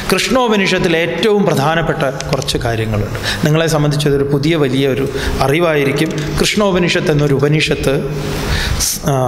കൃഷ്ണോപനിഷത്തിൽ ഏറ്റവും പ്രധാനപ്പെട്ട കുറച്ച് കാര്യങ്ങളുണ്ട് നിങ്ങളെ സംബന്ധിച്ച് അതൊരു പുതിയ വലിയ ഒരു അറിവായിരിക്കും കൃഷ്ണോപനിഷത്ത് എന്നൊരു ഉപനിഷത്ത് സ്- ആ,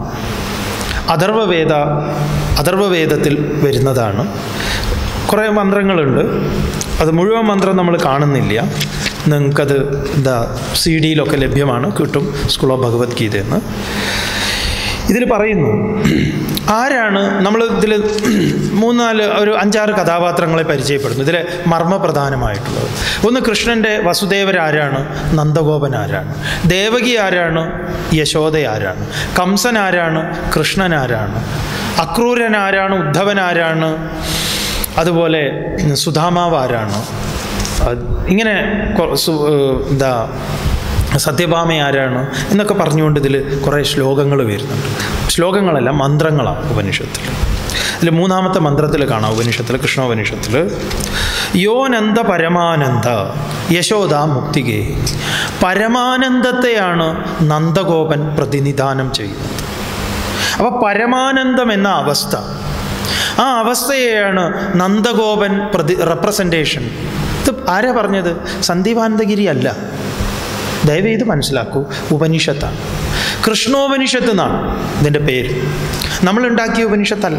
അഥർവവേദ അഥർവവേദത്തിൽ വരുന്നതാണ് കുറേ മന്ത്രങ്ങളുണ്ട് അത് മുഴുവൻ മന്ത്രം നമ്മൾ കാണുന്നില്ല നിങ്ങൾക്കത് എന്താ സി ഡിയിലൊക്കെ ലഭ്യമാണ് കിട്ടും സ്കൂൾ ഓഫ് ഭഗവത്ഗീതയെന്ന് ഇതിൽ പറയുന്നു ആരാണ് നമ്മൾ ഇതിൽ മൂന്നാല് ഒരു അഞ്ചാറ് കഥാപാത്രങ്ങളെ പരിചയപ്പെടുന്നു ഇതിലെ മർമ്മപ്രധാനമായിട്ടുള്ളത് ഒന്ന് കൃഷ്ണൻ്റെ വസുദേവർ ആരാണ് നന്ദഗോപൻ ആരാണ് ദേവകി ആരാണ് യശോദ ആരാണ് കംസൻ ആരാണ് കൃഷ്ണൻ ആരാണ് അക്രൂരൻ ആരാണ് ഉദ്ധവൻ ആരാണ് അതുപോലെ സുധാമാവ് ആരാണ് അത് ഇങ്ങനെ കൊ- സു- ഏഹ് എന്താ സത്യഭാമ ആരാണ് എന്നൊക്കെ പറഞ്ഞുകൊണ്ട് ഇതിൽ കുറേ ശ്ലോകങ്ങൾ വരുന്നുണ്ട് ശ്ലോകങ്ങളല്ല മന്ത്രങ്ങളാണ് ഉപനിഷത്തിൽ അതിൽ മൂന്നാമത്തെ മന്ത്രത്തിൽ കാണാം ഉപനിഷത്തിൽ കൃഷ്ണോപനിഷത്തിൽ യോനന്ദ പരമാനന്ദ യശോദ മുക്തികേ പരമാനന്ദത്തെയാണ് നന്ദഗോപൻ പ്രതിനിധാനം ചെയ്യുന്നത് അപ്പോൾ പരമാനന്ദം എന്ന അവസ്ഥ ആ അവസ്ഥയെയാണ് നന്ദഗോപൻ പ്രതി റെപ്രസെൻറ്റേഷൻ ഇത് ആരാ പറഞ്ഞത് സന്ദീപാനന്ദഗിരി അല്ല ദയവ് ഇത് മനസ്സിലാക്കൂ ഉപനിഷത്താണ് കൃഷ്ണോപനിഷത്ത് എന്നാണ് ഇതിൻ്റെ പേര് നമ്മളുണ്ടാക്കിയ ഉപനിഷത്തല്ല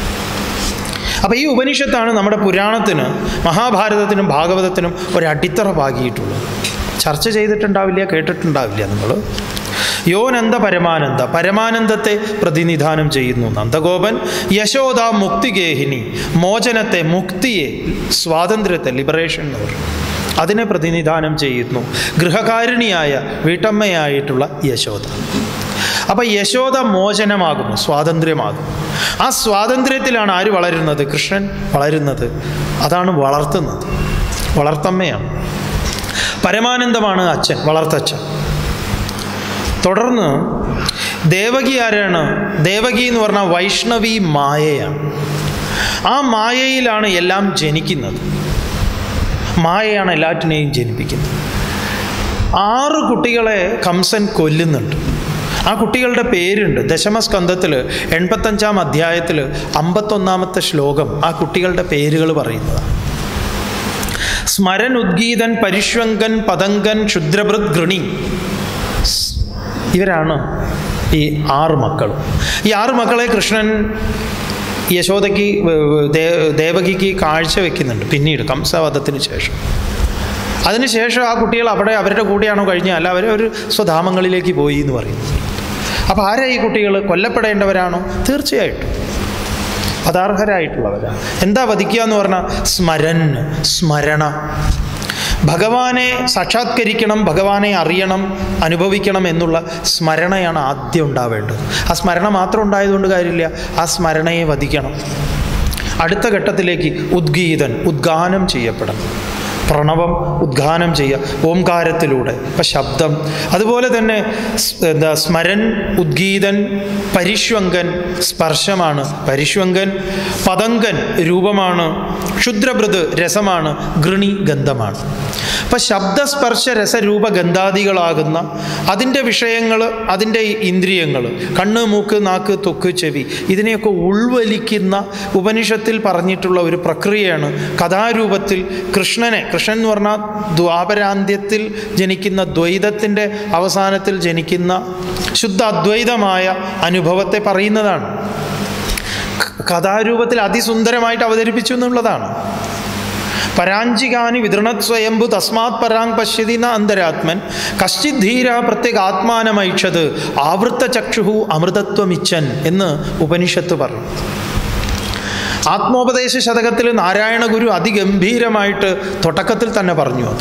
അപ്പോൾ ഈ ഉപനിഷത്താണ് നമ്മുടെ പുരാണത്തിന് മഹാഭാരതത്തിനും ഭാഗവതത്തിനും ഒരു അടിത്തറ പാകിയിട്ടുള്ളത് ചർച്ച ചെയ്തിട്ടുണ്ടാവില്ല കേട്ടിട്ടുണ്ടാവില്ല നിങ്ങൾ യോനന്ദ പരമാനന്ദ പരമാനന്ദത്തെ പ്രതിനിധാനം ചെയ്യുന്നു നന്ദഗോപൻ യശോദ മുക്തിഗേഹിനി മോചനത്തെ മുക്തിയെ സ്വാതന്ത്ര്യത്തെ ലിബറേഷൻ എന്ന് പറയും അതിനെ പ്രതിനിധാനം ചെയ്യുന്നു ഗൃഹകാരിണിയായ വീട്ടമ്മയായിട്ടുള്ള യശോദ അപ്പം യശോദ മോചനമാകുന്നു സ്വാതന്ത്ര്യമാകുന്നു ആ സ്വാതന്ത്ര്യത്തിലാണ് ആര് വളരുന്നത് കൃഷ്ണൻ വളരുന്നത് അതാണ് വളർത്തുന്നത് വളർത്തമ്മയാണ് പരമാനന്ദമാണ് അച്ഛൻ വളർത്തച്ഛൻ തുടർന്ന് ദേവകി ആരാണ് ദേവകി എന്ന് പറഞ്ഞാൽ വൈഷ്ണവി മായയാണ് ആ മായയിലാണ് എല്ലാം ജനിക്കുന്നത് മായയാണ് എല്ലാറ്റിനെയും ജനിപ്പിക്കുന്നത് ആറ് കുട്ടികളെ കംസൻ കൊല്ലുന്നുണ്ട് ആ കുട്ടികളുടെ പേരുണ്ട് ദശമസ്കന്ധത്തിൽ എൺപത്തഞ്ചാം അധ്യായത്തിൽ അമ്പത്തൊന്നാമത്തെ ശ്ലോകം ആ കുട്ടികളുടെ പേരുകൾ പറയുന്നതാണ് സ്മരൻ ഉദ്ഗീതൻ പരിഷ്വങ്കൻ പതങ്കൻ ക്ഷുദ്രഭൃത് ഗൃണി ഇവരാണ് ഈ ആറ് മക്കൾ ഈ ആറ് മക്കളെ കൃഷ്ണൻ യശോദയ്ക്ക് ദേ- ദേവകിക്ക് കാഴ്ച വെക്കുന്നുണ്ട് പിന്നീട് കംസവധത്തിന് ശേഷം അതിനുശേഷം ആ കുട്ടികൾ അവിടെ അവരുടെ കൂടെയാണോ കഴിഞ്ഞാൽ അല്ല അവർ ഒരു സ്വധാമങ്ങളിലേക്ക് പോയി എന്ന് പറയുന്നു അപ്പോൾ ആരാ ഈ കുട്ടികൾ കൊല്ലപ്പെടേണ്ടവരാണോ തീർച്ചയായിട്ടും പദാർഹരായിട്ടുള്ളവരാണ് എന്താ വധിക്കുക എന്ന് പറഞ്ഞാൽ സ്മരൻ സ്മരണ ഭഗവാനെ സാക്ഷാത്കരിക്കണം ഭഗവാനെ അറിയണം അനുഭവിക്കണം എന്നുള്ള സ്മരണയാണ് ആദ്യം ഉണ്ടാവേണ്ടത് ആ സ്മരണ മാത്രം ഉണ്ടായതുകൊണ്ട് കാര്യമില്ല ആ സ്മരണയെ വധിക്കണം അടുത്ത ഘട്ടത്തിലേക്ക് ഉദ്ഗീതൻ ഉദ്ഗാനം ചെയ്യപ്പെടണം പ്രണവം ഉദ്ഗാനം ചെയ്യുക ഓംകാരത്തിലൂടെ ഇപ്പം ശബ്ദം അതുപോലെ തന്നെ സ്- എന്താ സ്മരൻ ഉദ്ഗീതൻ പരിഷ്വങ്കൻ സ്പർശമാണ് പരിഷ്വങ്കൻ പതങ്കൻ രൂപമാണ് ക്ഷുദ്രഭൃത് രസമാണ് ഗൃണി ഗന്ധമാണ് അപ്പം ശബ്ദസ്പർശ രസരൂപ ഗന്ധാദികളാകുന്ന അതിൻ്റെ വിഷയങ്ങൾ അതിൻ്റെ ഇന്ദ്രിയങ്ങൾ കണ്ണ് മൂക്ക് നാക്ക് തൊക്ക് ചെവി ഇതിനെയൊക്കെ ഉൾവലിക്കുന്ന ഉപനിഷത്തിൽ പറഞ്ഞിട്ടുള്ള ഒരു പ്രക്രിയയാണ് കഥാരൂപത്തിൽ കൃഷ്ണനെ കൃഷ്ണൻ എന്ന് പറഞ്ഞാൽ ദ്വാപരാന്ത്യത്തിൽ ജനിക്കുന്ന ദ്വൈതത്തിൻ്റെ അവസാനത്തിൽ ജനിക്കുന്ന ശുദ്ധ അദ്വൈതമായ അനുഭവത്തെ പറയുന്നതാണ് ക- കഥാരൂപത്തിൽ അതിസുന്ദരമായിട്ട് അവതരിപ്പിച്ചു എന്നുള്ളതാണ് പരാഞ്ചികാനി വിതൃണത് സ്വയംഭു തസ്മാത് പരാങ് പശ്യതി ന അന്തരാത്മൻ കശ്ചിത് ധീര പ്രത്യേക ആത്മാനമൈക്ഷത് ആവൃത്ത ചക്ഷുഹു അമൃതത്വമിച്ചൻ എന്ന് ഉപനിഷത്ത് പറഞ്ഞു ആത്മോപദേശ ശതകത്തിൽ നാരായണ ഗുരു അതിഗംഭീരമായിട്ട് തുടക്കത്തിൽ തന്നെ പറഞ്ഞു അത്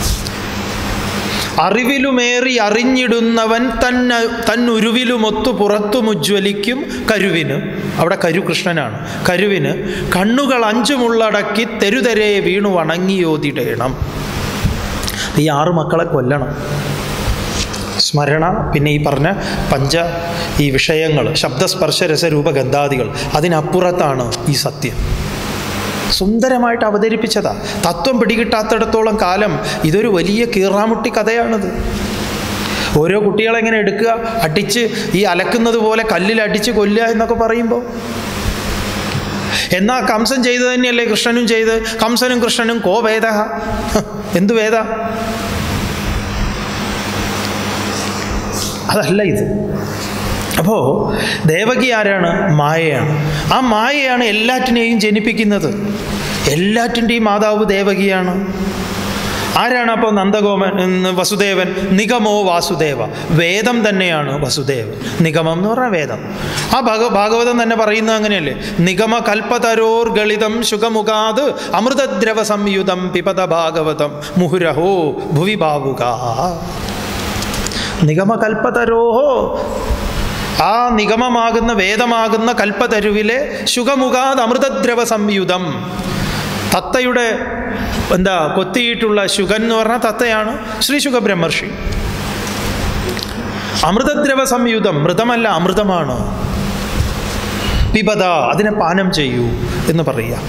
അറിവിലുമേറി അറിഞ്ഞിടുന്നവൻ തന്ന തന്നുരുവിലുമൊത്തു പുറത്തുമുജ്വലിക്കും കരുവിന് അവിടെ കരു കൃഷ്ണനാണ് കരുവിന് കണ്ണുകൾ അഞ്ചുമുള്ളടക്കി തെരുതെരെ വീണു വണങ്ങിയോതിടേണം ഈ ആറ് മക്കളെ കൊല്ലണം സ്മരണ പിന്നെ ഈ പറഞ്ഞ പഞ്ച ഈ വിഷയങ്ങൾ ശബ്ദസ്പർശ രസരൂപ ഗന്ധാദികൾ അതിനപ്പുറത്താണ് ഈ സത്യം സുന്ദരമായിട്ട് അവതരിപ്പിച്ചതാ തത്വം പിടികിട്ടാത്തിടത്തോളം കാലം ഇതൊരു വലിയ കീറാമുട്ടി കഥയാണിത് ഓരോ കുട്ടികളെ എങ്ങനെ എടുക്കുക അടിച്ച് ഈ അലക്കുന്നത് പോലെ കല്ലിൽ അടിച്ച് കൊല്ലുക എന്നൊക്കെ പറയുമ്പോൾ എന്നാൽ കംസൻ ചെയ്തു തന്നെയല്ലേ കൃഷ്ണനും ചെയ്ത് കംസനും കൃഷ്ണനും കോ വേദ എന്തു വേദ അതല്ല ഇത് അപ്പോൾ ദേവകി ആരാണ് മായയാണ് ആ മായയാണ് എല്ലാറ്റിനെയും ജനിപ്പിക്കുന്നത് എല്ലാറ്റിൻ്റെയും മാതാവ് ദേവകിയാണ് ആരാണ് അപ്പോൾ നന്ദഗോപൻ ഉം, വസുദേവൻ നിഗമോ വാസുദേവ വേദം തന്നെയാണ് വസുദേവൻ നിഗമം എന്ന് പറഞ്ഞാൽ വേദം ആ ഭഗ ഭാഗവതം തന്നെ പറയുന്നത് അങ്ങനെയല്ലേ നിഗമ കൽപ്പതരോർ ഗളിതം ശുഖമുഖാത് അമൃതദ്രവ സംയുതം പിപത ഭാഗവതം മുഹുരഹോ ഭുവി ഭാവുക നിഗമകൽപ്പതരോഹോ ആ നിഗമമാകുന്ന വേദമാകുന്ന കൽപ്പതരുവിലെ ശുഖമുഖാത് അമൃതദ്രവ സംയുതം തത്തയുടെ എന്താ കൊത്തിയിട്ടുള്ള ശുഗൻ എന്ന് പറഞ്ഞാൽ തത്തയാണ് ശ്രീ ശുഖബ്രഹ്മർഷി അമൃതദ്രവ സംയുതം മൃതമല്ല അമൃതമാണ് പിബത അതിനെ പാനം ചെയ്യൂ എന്ന് പറയുക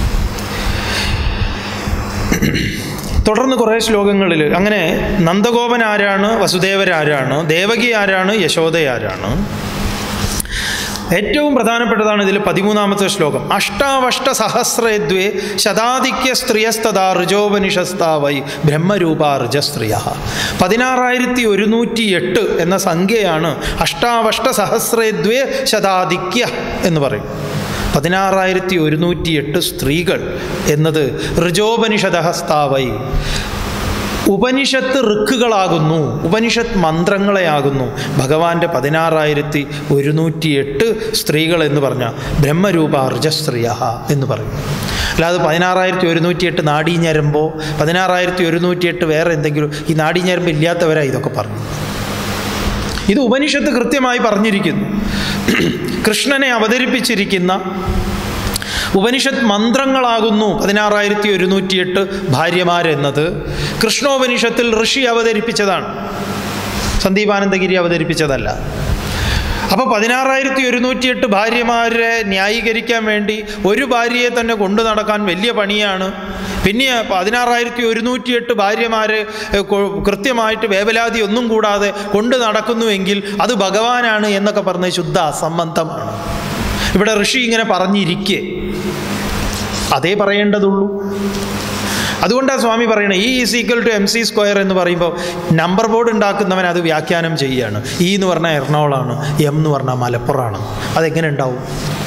തുടർന്ന് കുറേ ശ്ലോകങ്ങളിൽ അങ്ങനെ നന്ദഗോപൻ ആരാണ് വസുദേവരാരാണ് ദേവകി ആരാണ് യശോദ ആരാണ് ഏറ്റവും പ്രധാനപ്പെട്ടതാണ് ഇതിൽ പതിമൂന്നാമത്തെ ശ്ലോകം അഷ്ടാവഷ്ട സഹസ്രദ്വേ ശതാധിക്യ സ്ത്രീയസ്തഥാ ഋജോപനിഷസ്താവൈ ബ്രഹ്മരൂപ ഋജസ്ത്രീയ പതിനാറായിരത്തി ഒരുന്നൂറ്റി എട്ട് എന്ന സംഖ്യയാണ് അഷ്ടാവഷ്ട സഹസ്രദ്വേ ശതാധിക്യ എന്ന് പറയും പതിനാറായിരത്തി ഒരുന്നൂറ്റി എട്ട് സ്ത്രീകൾ എന്നത് ഋജോപനിഷദഹസ്താവൈ ഉപനിഷത്ത് ഋക്കുകളാകുന്നു ഉപനിഷത്ത് മന്ത്രങ്ങളെയാകുന്നു ഭഗവാന്റെ പതിനാറായിരത്തി ഒരുന്നൂറ്റി എട്ട് സ്ത്രീകൾ എന്ന് പറഞ്ഞ ബ്രഹ്മരൂപ ഋജസ്ത്രീയ എന്ന് പറയും അല്ലാതെ പതിനാറായിരത്തി ഒരുന്നൂറ്റി എട്ട് നാടീഞ്ഞരമ്പോ പതിനാറായിരത്തി ഒരുന്നൂറ്റി എട്ട് വേറെ എന്തെങ്കിലും ഈ നാടീഞ്ഞരമ്പ് ഇല്ലാത്തവരാ ഇതൊക്കെ പറഞ്ഞു ഇത് ഉപനിഷത്ത് കൃത്യമായി പറഞ്ഞിരിക്കുന്നു കൃഷ്ണനെ അവതരിപ്പിച്ചിരിക്കുന്ന ഉപനിഷത്ത് മന്ത്രങ്ങളാകുന്നു പതിനാറായിരത്തി ഒരുന്നൂറ്റിയെട്ട് ഭാര്യമാരെന്നത് കൃഷ്ണോപനിഷത്തിൽ ഋഷി അവതരിപ്പിച്ചതാണ് സന്ദീപാനന്ദഗിരി അവതരിപ്പിച്ചതല്ല അപ്പോൾ പതിനാറായിരത്തി ഒരുന്നൂറ്റിയെട്ട് ഭാര്യമാരെ ന്യായീകരിക്കാൻ വേണ്ടി ഒരു ഭാര്യയെ തന്നെ കൊണ്ടു നടക്കാൻ വലിയ പണിയാണ് പിന്നെ പതിനാറായിരത്തി ഒരുന്നൂറ്റിയെട്ട് ഭാര്യമാരെ എഹ്, കൊ- കൃത്യമായിട്ട് വേവലാതി ഒന്നും കൂടാതെ കൊണ്ടു നടക്കുന്നുവെങ്കിൽ അത് ഭഗവാനാണ് എന്നൊക്കെ പറഞ്ഞ് ശുദ്ധ അസംബന്ധമാണ് ഇവിടെ ഋഷി ഇങ്ങനെ പറഞ്ഞിരിക്കെ അതേ പറയേണ്ടതുള്ളൂ അതുകൊണ്ടാണ് സ്വാമി പറയുന്നത് E is equal to M C square എന്ന് പറയുമ്പോൾ നമ്പർ ബോർഡ് ഉണ്ടാക്കുന്നവൻ അത് വ്യാഖ്യാനം ചെയ്യുകയാണ് ഇ എന്ന് പറഞ്ഞാൽ എറണാകുളമാണ് എം എന്ന് പറഞ്ഞാൽ മലപ്പുറമാണ് അതെങ്ങനെ ഉണ്ടാവും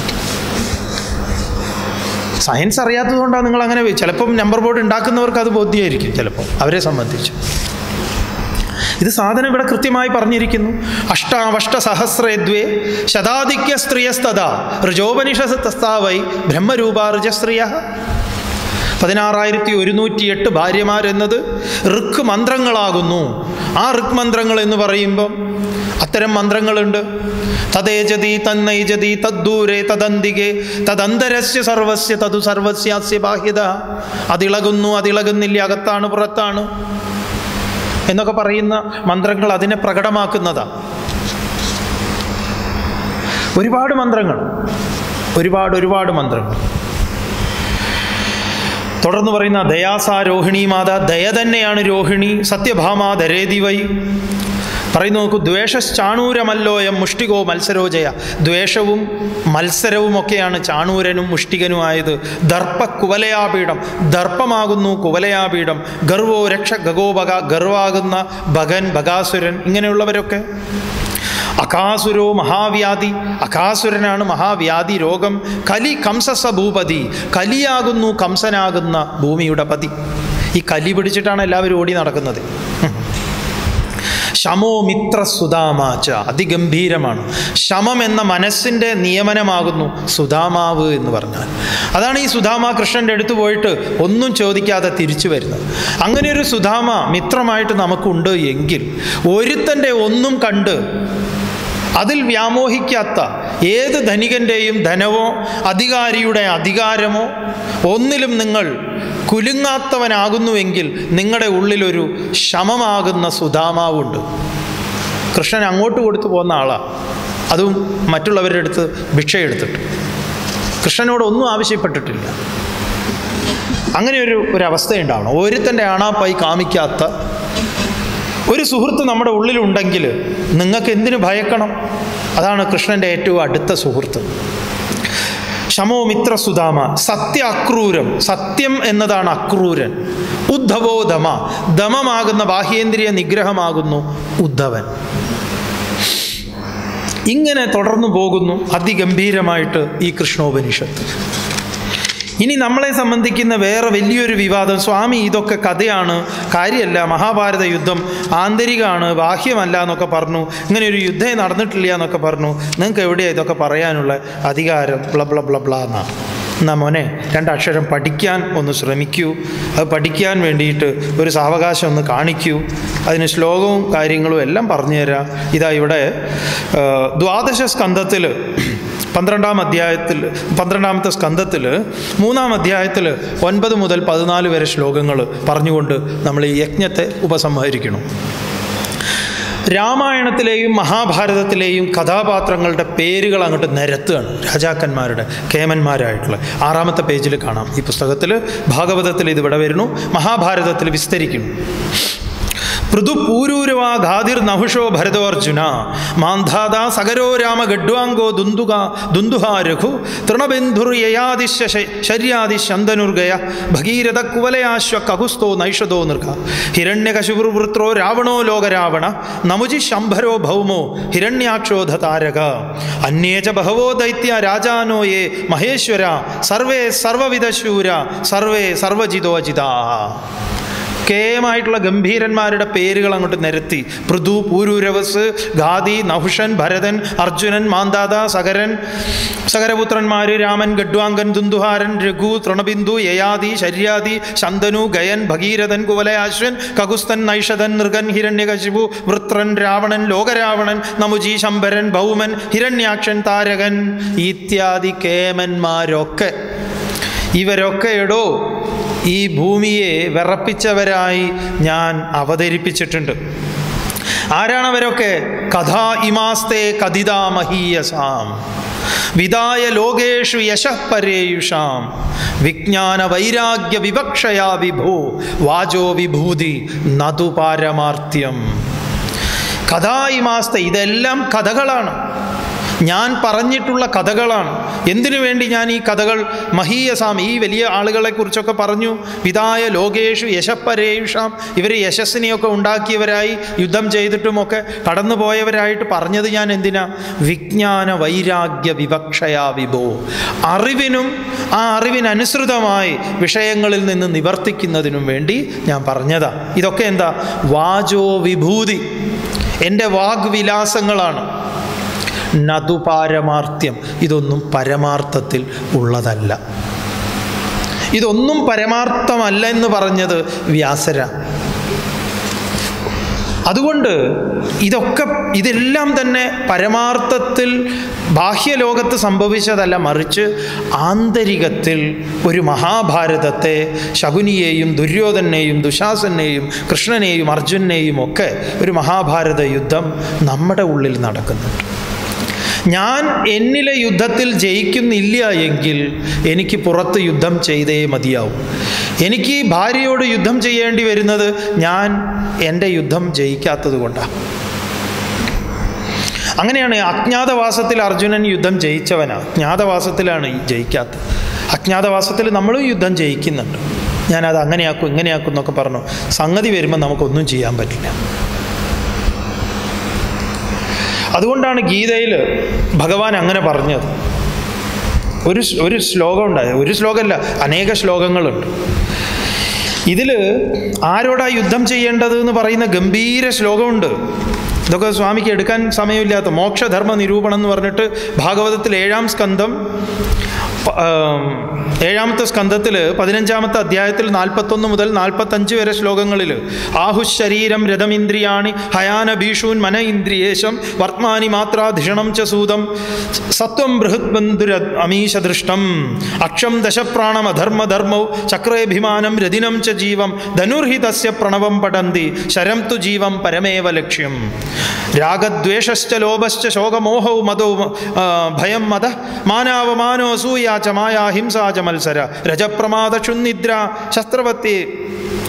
സയൻസ് അറിയാത്തതുകൊണ്ടാണ് നിങ്ങൾ അങ്ങനെ ചിലപ്പം നമ്പർ ബോർഡ് ഉണ്ടാക്കുന്നവർക്ക് അത് ബോധ്യമായിരിക്കും ചിലപ്പോൾ അവരെ സംബന്ധിച്ച് ഇത് സാധനം ഇവിടെ കൃത്യമായി പറഞ്ഞിരിക്കുന്നു അഷ്ടാവഷ്ട സഹസ്രദ്വേ ശതാധിക്യ സ്ത്രീയസ്തത ഋജോപനിഷസ്തസ്താവൈ ബ്രഹ്മരൂപ ഋജസ്ത്രീയ പതിനാറായിരത്തി ഒരുന്നൂറ്റിയെട്ട് ഭാര്യമാരെന്നത് ഋക്ക് മന്ത്രങ്ങളാകുന്നു ആ ഋക്ക് മന്ത്രങ്ങൾ എന്ന് പറയുമ്പം അത്തരം മന്ത്രങ്ങളുണ്ട് തദേജതി തന്നൈജതി തദ്ദൂരെ തദന്തികെ തദന്തരസ്യ സർവസ്യ തതു സർവസ്യാസ്യ ബാഹ്യത അതിളകുന്നു അതിളകുന്നില്ല അകത്താണ് പുറത്താണ് എന്നൊക്കെ പറയുന്ന മന്ത്രങ്ങൾ അതിനെ പ്രകടമാക്കുന്നതാണ് ഒരുപാട് മന്ത്രങ്ങൾ ഒരുപാട് ഒരുപാട് മന്ത്രങ്ങൾ തുടർന്ന് പറയുന്ന ദയാസാ രോഹിണി മാത ദയ തന്നെയാണ് രോഹിണി സത്യഭാമ ധരേദിവൈ പറയുന്നു നോക്കൂ ദ്വേഷശ്ചാണൂരമല്ലോയം മുഷ്ടികോ മത്സരോജയ ദ്വേഷവും മത്സരവും ഒക്കെയാണ് ചാണൂരനും മുഷ്ടികനുമായത് ദർപ്പ കുവലയാപീഠം ദർപ്പമാകുന്നു കുവലയാപീഠം ഗർവോ രക്ഷ ഗഗോബക ഗർവാകുന്ന ഭഗൻ ഭഗാസുരൻ ഇങ്ങനെയുള്ളവരൊക്കെ അകാസുരോ മഹാവ്യാധി അകാസുരനാണ് മഹാവ്യാധി രോഗം കലി കംസസ ഭൂപതി കലിയാകുന്നു കംസനാകുന്ന ഭൂമിയുടെ പതി ഈ കലി പിടിച്ചിട്ടാണ് എല്ലാവരും ഓടി നടക്കുന്നത് ശമോ മിത്ര സുധാമാച്ച അതിഗംഭീരമാണ് ശമം എന്ന മനസ്സിൻ്റെ നിയമനമാകുന്നു സുധാമാവ് എന്ന് പറഞ്ഞാൽ അതാണ് ഈ സുധാമ കൃഷ്ണൻ്റെ അടുത്ത് പോയിട്ട് ഒന്നും ചോദിക്കാതെ തിരിച്ചു വരുന്നത് അങ്ങനെ ഒരു സുധാമ മിത്രമായിട്ട് നമുക്കുണ്ട് എങ്കിൽ ഒരുത്തൻ്റെ ഒന്നും കണ്ട് അതിൽ വ്യാമോഹിക്കാത്ത ഏത് ധനികൻ്റെയും ധനമോ അധികാരിയുടെ അധികാരമോ ഒന്നിലും നിങ്ങൾ കുലുങ്ങാത്തവനാകുന്നുവെങ്കിൽ നിങ്ങളുടെ ഉള്ളിലൊരു ശമമാകുന്ന സുധാമാവുണ്ട് കൃഷ്ണൻ അങ്ങോട്ട് കൊടുത്തു പോകുന്ന ആളാണ് അതും മറ്റുള്ളവരുടെ അടുത്ത് ഭിക്ഷയെടുത്തിട്ട് കൃഷ്ണനോട് ഒന്നും ആവശ്യപ്പെട്ടിട്ടില്ല അങ്ങനെ ഒരു ഒരു അവസ്ഥയുണ്ടാവണം ഒരുത്തൻ്റെ ആണാപ്പായി കാമിക്കാത്ത ഒരു സുഹൃത്ത് നമ്മുടെ ഉള്ളിലുണ്ടെങ്കിൽ നിങ്ങൾക്ക് എന്തിനു ഭയക്കണം അതാണ് കൃഷ്ണൻ്റെ ഏറ്റവും അടുത്ത സുഹൃത്ത് ശമോ മിത്ര സുധാമ സത്യ അക്രൂരം സത്യം എന്നതാണ് അക്രൂരൻ ഉദ്ധവോ ദമ ദമമാകുന്ന ബാഹ്യേന്ദ്രിയ നിഗ്രഹമാകുന്നു ഉദ്ധവൻ ഇങ്ങനെ തുടർന്നു പോകുന്നു അതിഗംഭീരമായിട്ട് ഈ കൃഷ്ണോപനിഷത്ത് ഇനി നമ്മളെ സംബന്ധിക്കുന്ന വേറെ വലിയൊരു വിവാദം സ്വാമി ഇതൊക്കെ കഥയാണ് കാര്യമല്ല മഹാഭാരത യുദ്ധം ആന്തരികമാണ് ബാഹ്യമല്ല എന്നൊക്കെ പറഞ്ഞു ഇങ്ങനെ ഒരു യുദ്ധം നടന്നിട്ടില്ല എന്നൊക്കെ പറഞ്ഞു നിങ്ങൾക്ക് എവിടെയാണ് ഇതൊക്കെ പറയാനുള്ള അധികാരം ബ്ല ബ്ല ബ്ല ബ്ല എന്നാണ് എന്നാ മോനെ രണ്ടക്ഷരം പഠിക്കാൻ ഒന്ന് ശ്രമിക്കൂ അത് പഠിക്കാൻ വേണ്ടിയിട്ട് ഒരു സാവകാശം ഒന്ന് കാണിക്കൂ അതിന് ശ്ലോകവും കാര്യങ്ങളും എല്ലാം പറഞ്ഞു തരാം ഇതാ ഇവിടെ ആ, ദ്വാദശ സ്കന്ധത്തിൽ പന്ത്രണ്ടാം അധ്യായത്തിൽ പന്ത്രണ്ടാമത്തെ സ്കന്ധത്തിൽ മൂന്നാം അധ്യായത്തിൽ ഒൻപത് മുതൽ പതിനാല് വരെ ശ്ലോകങ്ങൾ പറഞ്ഞുകൊണ്ട് നമ്മൾ ഈ യജ്ഞത്തെ ഉപസംഹരിക്കണം രാമായണത്തിലെയും മഹാഭാരതത്തിലെയും കഥാപാത്രങ്ങളുടെ പേരുകൾ അങ്ങോട്ട് നിരത്തുകയാണ് രാജാക്കന്മാരുടെ കേമന്മാരായിട്ടുള്ള ആറാമത്തെ പേജിൽ കാണാം ഈ പുസ്തകത്തിൽ ഭാഗവതത്തിൽ ഇത് ഇവിടെ വരുന്നു മഹാഭാരതത്തിൽ വിസ്തരിക്കുന്നു പൃഥുപൂരൂരവാ ഘാതിർ നഹുഷോ ഭരതോ അർജുന മാന്ധാദാ സഗരോ രാമ ഗഡ്വാങ്കോ ദുന്ദുക ദുന്ദുഹാ രഘു തൃണബിന്ധുർ യയാദിശ ശര്യാദി ശന്തനുർഗയ ഭഗീരഥ കുവലയാശ്വ കകുസ്തോ നൈഷദോ നൃഗ ഹിരണ്യകശുപുർവൃത്രോ രാവണോ ലോകരാവണ നമുജി ശംഭരോ ഭൗമോ ഹിരണ്യാക്ഷോധ താരക അന്യേ ച ബഹവോ ദൈത്യ രാജാനോ യേ മഹേശ്വര സർവേ സർവവിധശൂര സർവേ സർവജിതോജിതാ കേമായിട്ടുള്ള ഗംഭീരന്മാരുടെ പേരുകൾ അങ്ങോട്ട് നിരത്തി പൃഥു പൂരൂരവസ് ഗാദി നഹുഷൻ ഭരതൻ അർജുനൻ മാന്താത സകരൻ സകരപുത്രന്മാർ രാമൻ ഗഡ്വാങ്കൻ ദുന്ദുഹാരൻ രഘു തൃണബിന്ദു യയാദി ശര്യാദി ശന്തനു ഗയൻ ഭഗീരഥൻ കുവലയാശ്വൻ കകുസ്തൻ നൈഷധൻ നൃഗൻ ഹിരണ്യകശിപു വൃത്രൻ രാവണൻ ലോകരാവണൻ നമുജി ശംഭരൻ ഭൗമൻ ഹിരണ്യാക്ഷൻ താരകൻ ഇത്യാദി കേമന്മാരൊക്കെ ഇവരൊക്കെ എടോ ഈ ഭൂമിയെ വിറപ്പിച്ചവരായി ഞാൻ അവതരിപ്പിച്ചിട്ടുണ്ട് ആരാണവരൊക്കെ കഥാ ഇമാസ്തേ കഥിതാ മഹീയസാം വിദായ ലോകേഷു യശഃപരേയുഷാം വിജ്ഞാന വൈരാഗ്യ വിവക്ഷയാ വിഭോ വാചോ വിഭൂതി നതു പാരമാർത്ഥ്യം കഥാ ഇമാസ്ത ഇതെല്ലാം കഥകളാണ് ഞാൻ പറഞ്ഞിട്ടുള്ള കഥകളാണ് എന്തിനു വേണ്ടി ഞാൻ ഈ കഥകൾ മഹീയസാം ഈ വലിയ ആളുകളെ കുറിച്ചൊക്കെ പറഞ്ഞു വിതായ ലോകേഷു യശപ്പരേഷാം ഇവർ യശസ്സിനെയൊക്കെ ഉണ്ടാക്കിയവരായി യുദ്ധം ചെയ്തിട്ടുമൊക്കെ കടന്നുപോയവരായിട്ട് പറഞ്ഞത് ഞാൻ എന്തിനാ വിജ്ഞാന വൈരാഗ്യ വിവക്ഷയാ വിഭോ അറിവിനും ആ അറിവിനനുസൃതമായി വിഷയങ്ങളിൽ നിന്ന് നിവർത്തിക്കുന്നതിനും വേണ്ടി ഞാൻ പറഞ്ഞതാ ഇതൊക്കെ എന്താ വാചോ വിഭൂതി എൻ്റെ വാഗ്വിലാസങ്ങളാണ് നതുപാരമാർത്ഥ്യം ഇതൊന്നും പരമാർത്ഥത്തിൽ ഉള്ളതല്ല ഇതൊന്നും പരമാർത്ഥമല്ല എന്ന് പറഞ്ഞത് വ്യാസര അതുകൊണ്ട് ഇതൊക്കെ ഇതെല്ലാം തന്നെ പരമാർത്ഥത്തിൽ ബാഹ്യലോകത്ത് സംഭവിച്ചതല്ല മറിച്ച് ആന്തരികത്തിൽ ഒരു മഹാഭാരതത്തെ ശകുനിയെയും ദുര്യോധനെയും ദുശാസനെയും കൃഷ്ണനെയും അർജുനെയും ഒക്കെ ഒരു മഹാഭാരത യുദ്ധം നമ്മുടെ ഉള്ളിൽ നടക്കുന്നുണ്ട് ഞാൻ എന്നിലെ യുദ്ധത്തിൽ ജയിക്കുന്നില്ല എങ്കിൽ എനിക്ക് പുറത്ത് യുദ്ധം ചെയ്തേ മതിയാവും എനിക്ക് ഈ ഭാര്യയോട് യുദ്ധം ചെയ്യേണ്ടി വരുന്നത് ഞാൻ എൻ്റെ യുദ്ധം ജയിക്കാത്തത് കൊണ്ടാണ് അങ്ങനെയാണ് അജ്ഞാതവാസത്തിൽ അർജുനൻ യുദ്ധം ജയിച്ചവനാണ് അജ്ഞാതവാസത്തിലാണ് ഈ ജയിക്കാത്തത് അജ്ഞാതവാസത്തിൽ നമ്മളും യുദ്ധം ജയിക്കുന്നുണ്ട് ഞാനത് അങ്ങനെയാക്കും ഇങ്ങനെയാക്കും എന്നൊക്കെ പറഞ്ഞു സംഗതി വരുമ്പോൾ നമുക്കൊന്നും ചെയ്യാൻ പറ്റില്ല അതുകൊണ്ടാണ് ഗീതയിൽ ഭഗവാൻ അങ്ങനെ പറഞ്ഞത് ഒരു ഒരു ശ്ലോകം ഉണ്ടായത് ഒരു ശ്ലോകമല്ല അനേക ശ്ലോകങ്ങളുണ്ട് ഇതിൽ ആരോടാ യുദ്ധം ചെയ്യേണ്ടത് എന്ന് പറയുന്ന ഗംഭീര ശ്ലോകമുണ്ട് ഇതൊക്കെ സ്വാമിക്ക് എടുക്കാൻ സമയമില്ലാത്ത മോക്ഷധർമ്മ നിരൂപണം എന്ന് പറഞ്ഞിട്ട് ഭാഗവതത്തിൽ ഏഴാം സ്കന്ധം പ- ആം, ഏഴാമത്തെ സ്കന്ധത്തിൽ പതിനഞ്ചാമത്തെ അധ്യായത്തിൽ നാൽപ്പത്തൊന്ന് മുതൽ നാൽപ്പത്തഞ്ച് വരെ ശ്ലോകങ്ങളിൽ ആഹുശരീരം രഥമിന്ദ്രിയാണി ഹയാന ഭീഷൂൻ മന ഇന്ദ്രിയേശം വർത്തമാനി മാത്രാധിഷണം ച സൂതം സത്വം ബൃഹത് ബന്ധുര അമീശദൃഷ്ടം അക്ഷം ദശപ്രാണമധർമ്മധർമ്മൗ ചക്രേഭിമാനം രതിനം ച ജീവം ധനുർഹി തസ്യ പ്രണവം പഠന്തി ശരം തു ജീവം പരമേവ ലക്ഷ്യം രാഗദ്വേഷശ്ച ലോഭശ്ച ശോകമോഹൗ മതോ ആ, ഭയം മത മാനാവമാനോ അസൂയ ച മായ ഹിംസാ ച മത്സര രജപ്രമാദ ക്ഷുന്നിദ്ര ശസ്ത്രവത്തി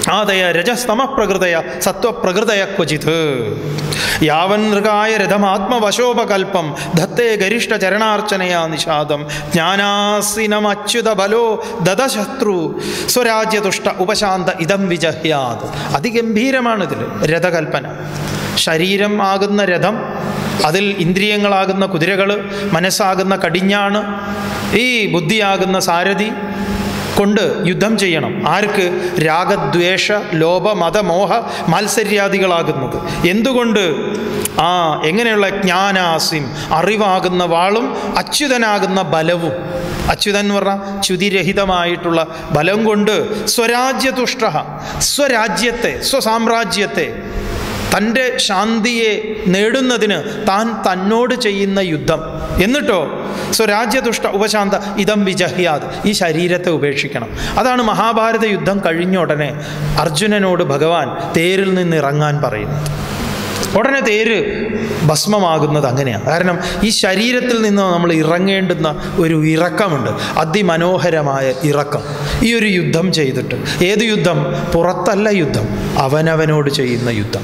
ആദയ രജസ്തമ പ്രകൃതയ സത്വപ്രകൃതയ ക്വചിത് യാവൻ നൃകായ രഥമാത്മവശോപകൽപ്പം ധത്തേ ഗരിഷ്ഠ ചരണാർച്ചനയാ നിഷാദം ജ്ഞാനാസിനമച്യുത ബലോ ദദശത്രു സ്വരാജ്യതുഷ്ട ഉപശാന്ത ഇതം വിജഹ്യാത് അതിഗംഭീരമാണിതിൽ രഥകൽപ്പന ശരീരം ആകുന്ന രഥം അതിൽ ഇന്ദ്രിയങ്ങളാകുന്ന കുതിരകൾ മനസ്സാകുന്ന കടിഞ്ഞാണ് ഈ ബുദ്ധിയാകുന്ന സാരഥി കൊണ്ട് യുദ്ധം ചെയ്യണം ആർക്ക് രാഗദ്വേഷ ലോഭ മതമോഹ മാത്സര്യാദികളാകുന്നത് എന്തുകൊണ്ട് ആ എങ്ങനെയുള്ള ജ്ഞാനാസിം അറിവാകുന്ന വാളും അച്യുതനാകുന്ന ബലവും അച്യുതൻ എന്ന് പറഞ്ഞാൽ ച്യുതിരഹിതമായിട്ടുള്ള ബലം കൊണ്ട് സ്വരാജ്യതുഷ്ട സ്വരാജ്യത്തെ സ്വസാമ്രാജ്യത്തെ തൻ്റെ ശാന്തിയെ നേടുന്നതിന് താൻ തന്നോട് ചെയ്യുന്ന യുദ്ധം എന്നിട്ടോ സ്വരാജ്യതുഷ്ട ഉപശാന്ത ഇതം വിജഹ്യാത് ഈ ശരീരത്തെ ഉപേക്ഷിക്കണം അതാണ് മഹാഭാരത യുദ്ധം കഴിഞ്ഞ ഉടനെ അർജുനനോട് ഭഗവാൻ തേരിൽ നിന്ന് ഇറങ്ങാൻ പറയുന്നത് ഉടനെ തേര് ഭസ്മമാകുന്നത് അങ്ങനെയാണ് കാരണം ഈ ശരീരത്തിൽ നിന്ന് നമ്മൾ ഇറങ്ങേണ്ടുന്ന ഒരു ഇറക്കമുണ്ട് അതിമനോഹരമായ ഇറക്കം ഈ ഒരു യുദ്ധം ചെയ്തിട്ട് ഏത് യുദ്ധം പുറത്തല്ല യുദ്ധം അവനവനോട് ചെയ്യുന്ന യുദ്ധം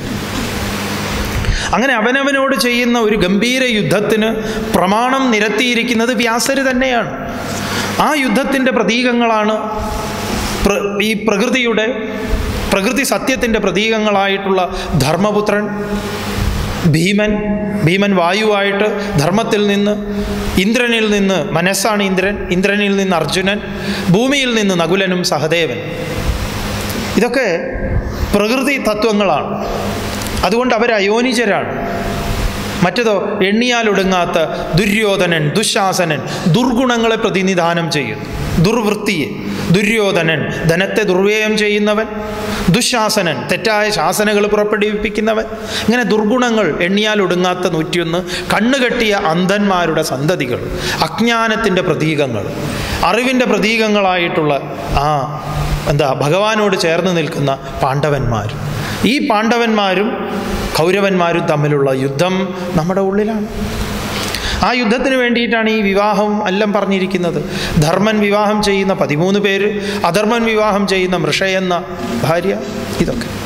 അങ്ങനെ അവനവനോട് ചെയ്യുന്ന ഒരു ഗംഭീര യുദ്ധത്തിന് പ്രമാണം നിരത്തിയിരിക്കുന്നത് വ്യാസര് തന്നെയാണ് ആ യുദ്ധത്തിൻ്റെ പ്രതീകങ്ങളാണ് പ്ര ഈ പ്രകൃതിയുടെ പ്രകൃതി സത്യത്തിൻ്റെ പ്രതീകങ്ങളായിട്ടുള്ള ധർമ്മപുത്രൻ ഭീമൻ ഭീമൻ വായുവായിട്ട് ധർമ്മത്തിൽ നിന്ന് ഇന്ദ്രനിൽ നിന്ന് മനസ്സാണ് ഇന്ദ്രൻ ഇന്ദ്രനിൽ നിന്ന് അർജുനൻ ഭൂമിയിൽ നിന്ന് നകുലനും സഹദേവൻ ഇതൊക്കെ പ്രകൃതി തത്വങ്ങളാണ് അതുകൊണ്ട് അവർ അയോനിജരാണ് മറ്റതോ എണ്ണിയാലൊടുങ്ങാത്ത ദുര്യോധനൻ ദുശാസനൻ ദുർഗുണങ്ങളെ പ്രതിനിധാനം ചെയ്യുന്നു ദുർവൃത്തിയെ ദുര്യോധനൻ ധനത്തെ ദുർവ്യയം ചെയ്യുന്നവൻ ദുശാസനൻ തെറ്റായ ശാസനകൾ പുറപ്പെടുവിപ്പിക്കുന്നവൻ ഇങ്ങനെ ദുർഗുണങ്ങൾ എണ്ണിയാലൊടുങ്ങാത്ത നൂറ്റിയൊന്ന് കണ്ണുകെട്ടിയ അന്ധന്മാരുടെ സന്തതികൾ അജ്ഞാനത്തിൻ്റെ പ്രതീകങ്ങൾ അറിവിൻ്റെ പ്രതീകങ്ങളായിട്ടുള്ള ആ എന്താ ഭഗവാനോട് ചേർന്ന് നിൽക്കുന്ന പാണ്ഡവന്മാർ ഈ പാണ്ഡവന്മാരും കൗരവന്മാരും തമ്മിലുള്ള യുദ്ധം നമ്മുടെ ഉള്ളിലാണ് ആ യുദ്ധത്തിന് വേണ്ടിയിട്ടാണ് ഈ വിവാഹം എല്ലാം പറഞ്ഞിരിക്കുന്നത് ധർമ്മൻ വിവാഹം ചെയ്യുന്ന പതിമൂന്ന് പേര് അധർമ്മൻ വിവാഹം ചെയ്യുന്ന മൃഷയെന്ന ഭാര്യ ഇതൊക്കെ